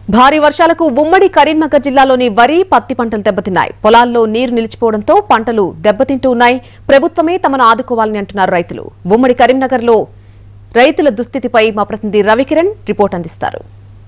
భారీ వర్షాలకు ఉమ్మడి కరీంనగర్ జిల్లాలోని వరి పత్తి పంటలు దెబ్బతిన్నాయి పొలాల్లో నీరు నిలిచిపోవడంతో పంటలు దెబ్బతింటూ ఉన్నాయి ప్రభుత్వమే తమను ఆదుకోవాలని అంటున్నారు రైతులు ఉమ్మడి కరీంనగర్లో రైతుల దుస్థితిపై మా ప్రతినిధి రవికిరణ్ రిపోర్ట్ అందిస్తారు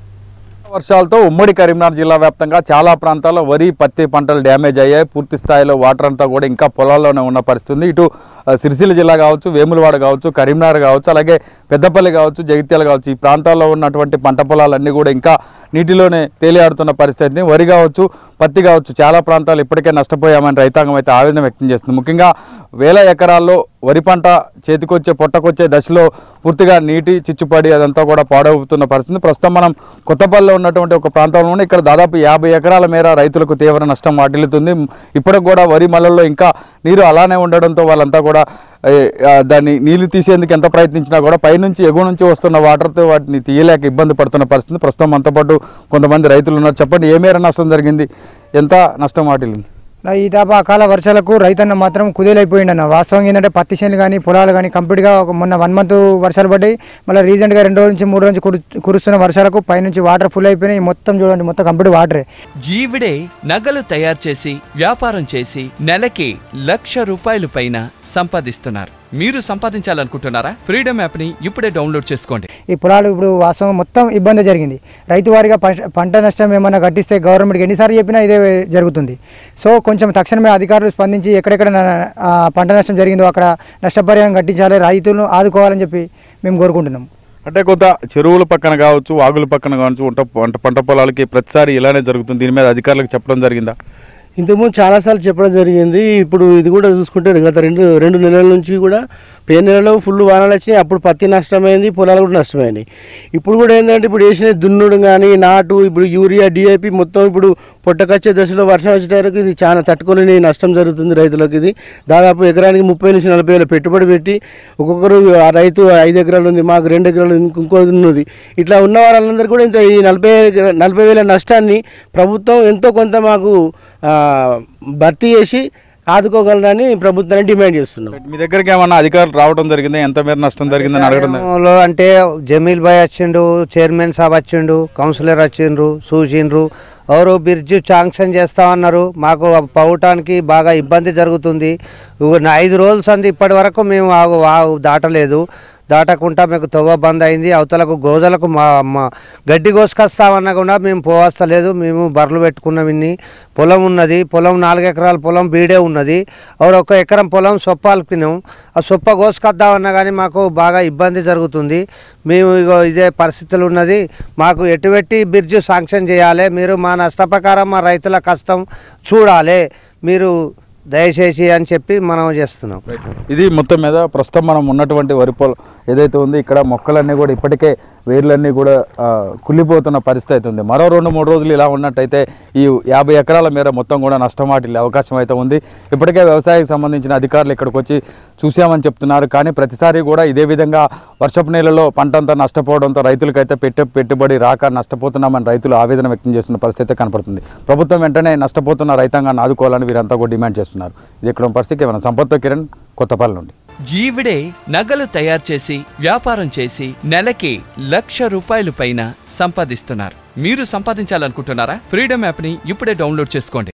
వర్షాలతో ఉమ్మడి కరీంనగర్ జిల్లా వ్యాప్తంగా చాలా ప్రాంతాల్లో వరి పత్తి పంటలు డ్యామేజ్ అయ్యాయి పూర్తి స్థాయిలో వాటర్ అంతా కూడా ఇంకా పొలాల్లోనే ఉన్న పరిస్థితి ఉంది ఇటు ఆ, సిరిసిల్ల జిల్లా కావచ్చు వేములవాడ కావచ్చు కరీంనగర్ కావచ్చు అలాగే పెద్దపల్లి కావచ్చు జగిత్యాల కావచ్చు ఈ ప్రాంతాల్లో ఉన్నటువంటి పంట పొలాలన్నీ కూడా ఇంకా నీటిలోనే తేలియాడుతున్న పరిస్థితి వరి కావచ్చు పత్తి కావచ్చు చాలా ప్రాంతాలు ఇప్పటికే నష్టపోయామని రైతాంగం అయితే ఆవేదన వ్యక్తం చేస్తుంది ముఖ్యంగా వేల ఎకరాల్లో వరి పంట చేతికొచ్చే పొట్టకొచ్చే దశలో పూర్తిగా నీటి చిచ్చుపడి అదంతా కూడా పాడవుతున్న పరిస్థితి ప్రస్తుతం మనం కొత్తపల్లిలో ఉన్నటువంటి ఒక ప్రాంతంలోనే ఇక్కడ దాదాపు యాభై ఎకరాల మేర రైతులకు తీవ్ర నష్టం వాటిల్లుతుంది ఇప్పటికి కూడా వరి మల్లల్లో ఇంకా నీరు అలానే ఉండడంతో వాళ్ళంతా కూడా ఏ, ఆ, దాన్ని నీళ్లు తీసేందుకు ఎంత ప్రయత్నించినా కూడా పైనుంచి ఎగువ నుంచి వస్తున్న వాటర్తో వాటిని తీయలేక ఇబ్బంది పడుతున్న పరిస్థితి ప్రస్తుతం మనతో పాటు కొంతమంది రైతులు ఉన్నారు చెప్పండి ఏ మేర నష్టం జరిగింది ఎంత నష్టం వాటిల్లింది నా ఈ దాపా అకాల వర్షాలకు రైతన్న మాత్రం కుదేలైపోయిండన్న వాస్తవం ఏంటంటే పత్తి చేనులు కానీ పొలాలు కానీ కంప్లీట్గా ఒక మొన్న వన్ మంత్ వర్షాలు పడ్డాయి మళ్ళీ రీసెంట్గా రెండు రోజుల నుంచి మూడు రోజు నుంచి కురు కురుస్తున్న వర్షాలకు పైనుంచి వాటర్ ఫుల్ అయిపోయినాయి మొత్తం చూడండి మొత్తం కంప్లీట్ వాటరే ఈవిడే నగలు తయారు చేసి వ్యాపారం చేసి నెలకి లక్ష రూపాయలు పైన సంపాదిస్తున్నారు మీరు సంపాదించాలనుకుంటున్నారా ఫ్రీడమ్ యాప్ని ఇప్పుడే డౌన్లోడ్ చేసుకోండి ఈ పొలాలు ఇప్పుడు వాస్తవం మొత్తం ఇబ్బంది జరిగింది రైతు వారిగా పంట- పంట నష్టం ఏమైనా కట్టిస్తే గవర్నమెంట్కి ఎన్నిసార్లు చెప్పినా ఇదే జరుగుతుంది సో కొంచెం తక్షణమే అధికారులు స్పందించి ఎక్కడెక్కడ న- ఆ పంట నష్టం జరిగిందో అక్కడ నష్టపరిహారం కట్టించాలి రైతులను ఆదుకోవాలని చెప్పి మేము కోరుకుంటున్నాం అంటే కొంత చెరువుల పక్కన కావచ్చు వాగుల పక్కన కావచ్చు ఉంట పంట పంట పొలాలకి ప్రతిసారి ఇలానే జరుగుతుంది దీని మీద అధికారులకు చెప్పడం జరిగిందా ఇంతకుముందు చాలాసార్లు చెప్పడం జరిగింది ఇప్పుడు ఇది కూడా చూసుకుంటే గత రెండు రెండు నెలల నుంచి కూడా పే నెలలో ఫుల్ వానలు వచ్చినాయి అప్పుడు పత్తి నష్టమైంది పొలాలు కూడా నష్టమైనాయి ఇప్పుడు కూడా ఏంటంటే ఇప్పుడు వేసిన దున్నుడు కానీ నాటు ఇప్పుడు యూరియా డిఐపి మొత్తం ఇప్పుడు పొట్టకొచ్చే దశలో వర్షం వచ్చేటరకు ఇది చాలా తట్టుకోలేని నష్టం జరుగుతుంది రైతులకు ఇది దాదాపు ఎకరానికి ముప్పై నుంచి నలభై వేల పెట్టుబడి పెట్టి ఒక్కొక్కరు ఆ రైతు ఐదు ఎకరాలు ఉంది మాకు రెండు ఎకరాలు ఉంది, ఇంకో ఉన్నది ఇట్లా ఉన్న వాళ్ళందరూ కూడా ఇంత ఈ నలభై నలభై వేల నష్టాన్ని ప్రభుత్వం ఎంతో కొంత మాకు ఆ, భర్తీ చేసి ఆదుకోగలరని ప్రభుత్వాన్ని డిమాండ్ చేస్తున్నాం మీ దగ్గరికి ఏమన్నా అధికారులు రావడం జరిగిందా ఎంత మేర నష్టం జరిగిందని అడగడం జరిగిందా? లో అంటే జమీల్ భాయ్ వచ్చిండు చైర్మన్ సాబ్ వచ్చిండు కౌన్సిలర్ వచ్చిండ్రు చూసిండ్రు ఎవరు బ్రిడ్జ్ శాంక్షన్ చేస్తామన్నారు మాకు పోవటానికి బాగా ఇబ్బంది జరుగుతుంది ఇగో నా ఐదు రోజులు సంది ఇప్పటి వరకు మేము ఆగు ఆగు దాటలేదు దాటకుండా మీకు తవ్వ బంద్ అయింది అవతలకు గోదలకు మా మా గడ్డి కోసుకొస్తామన్నా కూడా మేము పోవస్తలేదు మేము బర్రెలు పెట్టుకున్నాం ఇన్ని పొలం ఉన్నది పొలం నాలుగు ఎకరాల పొలం బీడే ఉన్నది ఎవరు ఒక ఎకరం పొలం సొప్ప అల్పినాం ఆ సొప్ప కోసుకొద్దామన్నా కానీ మాకు బాగా ఇబ్బంది జరుగుతుంది మేము ఇగో ఇదే పరిస్థితులు ఉన్నది మాకు ఎటువంటి బిర్జు శాంక్షన్ చేయాలి మీరు మా నష్టప్రకారం మా రైతుల కష్టం చూడాలి మీరు దయచేసి అని చెప్పి మనం చేస్తున్నాం ఇది మొత్తం మీద ప్రస్తుతం మనం ఉన్నటువంటి వరి పొలం ఏదైతే ఉంది ఇక్కడ మొక్కలన్నీ కూడా ఇప్పటికే వేర్లన్నీ కూడా ఆ, కుళ్ళిపోతున్న పరిస్థితి అయితే ఉంది మరో రెండు మూడు రోజులు ఇలా ఉన్నట్టయితే ఈ యాభై ఎకరాల మేర మొత్తం కూడా నష్టం వాటిల్లే అవకాశం అయితే ఉంది ఇప్పటికే వ్యవసాయానికి సంబంధించిన అధికారులు ఇక్కడికి వచ్చి చూసామని చెప్తున్నారు కానీ ప్రతిసారి కూడా ఇదే విధంగా వర్షపు నీళ్ళలో పంట అంతా నష్టపోవడంతో రైతులకైతే పెట్టే పెట్టుబడి రాక నష్టపోతున్నామని రైతులు ఆవేదన వ్యక్తం చేస్తున్న పరిస్థితి అయితే కనపడుతుంది ప్రభుత్వం వెంటనే నష్టపోతున్న రైతాంగాన్ని ఆదుకోవాలని వీరంతా కూడా డిమాండ్ చేస్తున్నారు ఇది ఇక్కడ ఉన్న పరిస్థితి మన సంపత్తో కిరణ్ కొత్తపల్లి నుండి ఈవిడే నగలు తయారు చేసి వ్యాపారం చేసి నెలకి లక్ష రూపాయలు పైన సంపాదిస్తున్నారు మీరు సంపాదించాలనుకుంటున్నారా ఫ్రీడమ్ యాప్ని ఇప్పుడే డౌన్లోడ్ చేసుకోండి